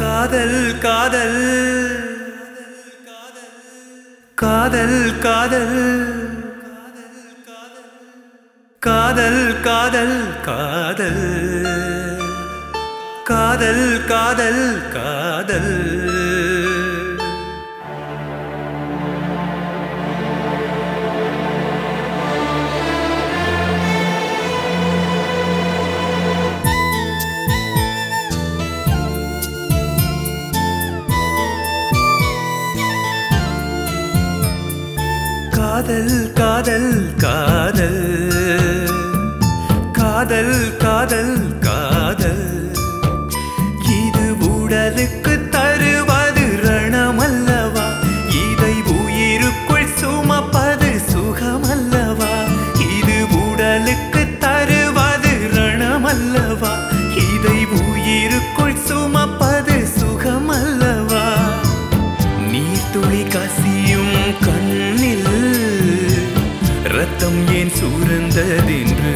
காதல் காதல் காதல் காதல் காதல் காதல் காதல் காதல் காதல் காதல் காதல் காதல் காதல் காதல் காதல் காதல் இது உடலுக்கு தருவது ரணமல்லவா இதை உயிருக்குள் சுமப்பது சுகமல்லவா இது உடலுக்கு தருவது ரணமல்லவா இதை உயிருக்குள் சுமப்பது சுகமல்லவா நீர்த்துளி கசியும் கண்ணில் ரத்தம் ஏன் சுரந்ததென்று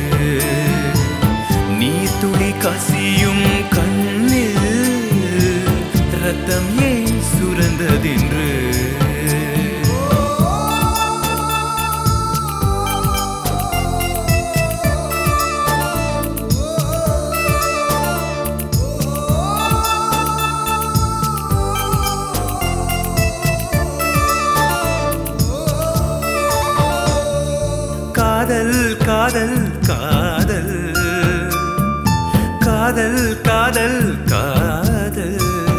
நீர்த்துளி கசியும் கண்ணில் ரத்தம் ஏன் சுரந்ததென்று காதல் காதல் காதல் காதல் காதல் காதல்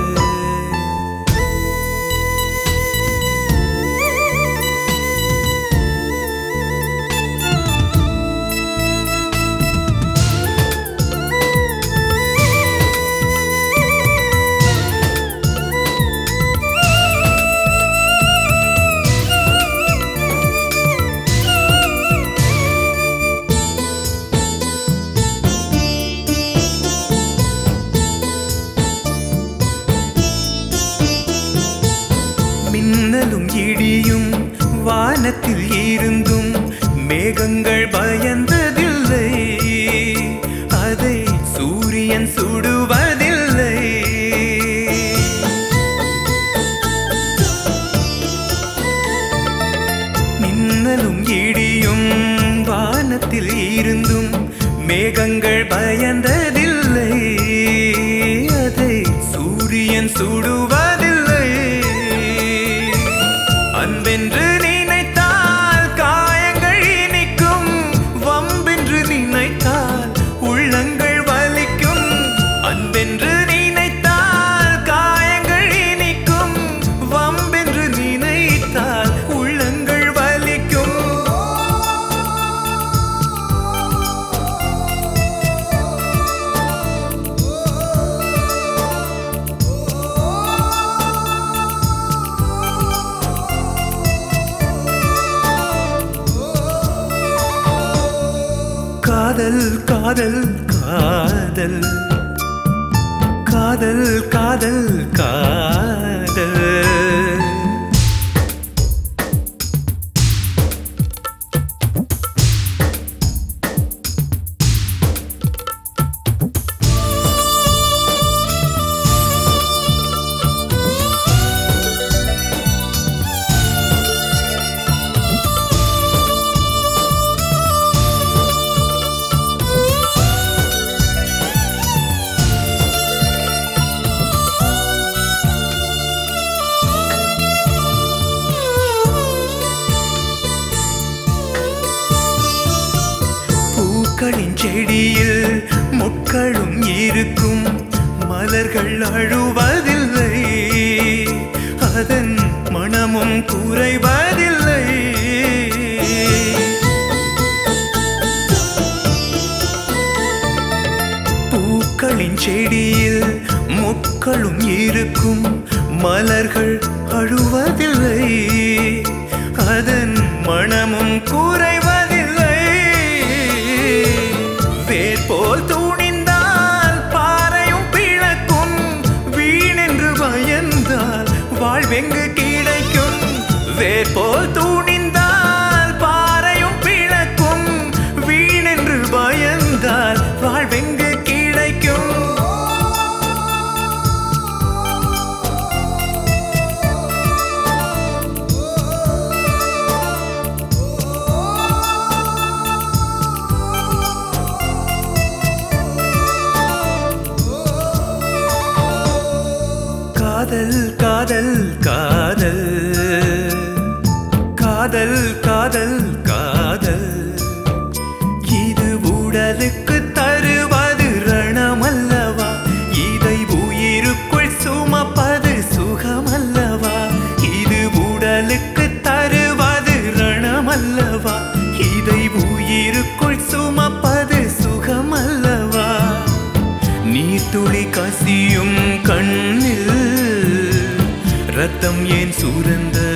மின்னலும் இடியும் வானத்தில் இருந்தும் மேகங்கள் பயந்ததில்லை அதை சூரியன் சுடுவதில்லை மின்னலும் இடியும் வானத்தில் இருந்தும் மேகங்கள் பயந்ததில்லை அதை சூரியன் சுடுவதில்லை அன்பென்று நினைத்தால் காயங்கள் இனிக்கும் வம்பென்று நினைத்தால் உள்ளங்கள் வலிக்கும் அன்பென்று நினைத்தால் காயங்கள் இனிக்கும் வம்பென்று நினைத்தால் உள்ளங்கள் வலிக்கும் காதல் காதல் காதல் காதல் காதல் காதல் பூக்களின் செடியில் முட்களும் இருக்கும் மலர்கள் அழுவதில்லை அதன் மனமும் குறைவதில்லை பூக்களின் செடியில் முட்களும் இருக்கும் மலர்கள் அழுவதில்லை அதன் மனமும் குறைவதில்லை வேர் போல் துணிந்தால் பாறையும் பிளக்கும் வீணென்று பயந்தால் வாழ்வெங்கு கிடைக்கும் வேர் போல் துணிந்தால் பாறையும் பிளக்கும் வீணென்று பயந்தால் வாழ்வெங்கு கிடைக்கும் காதல் காதல் காதல் காதல் காதல் காதல் இது உடலுக்கு தருவது ரணமல்லவா இதை உயிருக்குள் சுமப்பது சுகமல்லவா இது உடலுக்கு தருவது ரணமல்லவா இதை உயிருக்குள் சுமப்பது சுகமல்லவா நீர்த்துளி கசியும் கண்ணில் ரத்தம் ஏன் சுரந்த